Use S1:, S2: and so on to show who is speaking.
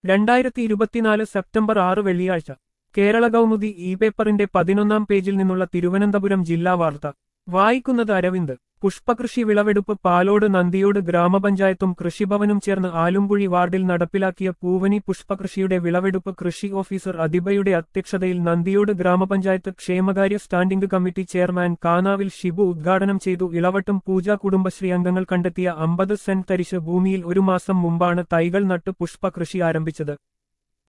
S1: രണ്ടായിരത്തി ഇരുപത്തിനാല് സെപ്റ്റംബർ ആറ് വെള്ളിയാഴ്ച കേരള കൗമുദി ഇ പേപ്പറിന്റെ പതിനൊന്നാം പേജിൽ നിന്നുള്ള തിരുവനന്തപുരം ജില്ലാ വാർത്ത വായിക്കുന്നത് അരവിന്ദ് പുഷ്പകൃഷി വിളവെടുപ്പ് പാലോട് നന്ദിയോട് ഗ്രാമപഞ്ചായത്തും കൃഷിഭവനും ചേർന്ന് ആലുംകുഴി വാർഡിൽ നടപ്പിലാക്കിയ പൂവനി പുഷ്പകൃഷിയുടെ വിളവെടുപ്പ് കൃഷി ഓഫീസർ അതിബയുടെ അധ്യക്ഷതയിൽ നന്ദിയോട് ഗ്രാമപഞ്ചായത്ത് ക്ഷേമകാര്യ standing committee chairman Kanavil Shibu ഉദ്ഘാടനം ചെയ്തു ഇളവട്ടും പൂജ കുടുംബശ്രീ അംഗങ്ങൾ കണ്ടെത്തിയ അമ്പത് സെന്റ് തരിശ് ഭൂമിയിൽ ഒരു മാസം മുമ്പാണ് തൈകൾ നട്ട് പുഷ്പകൃഷി ആരംഭിച്ചത്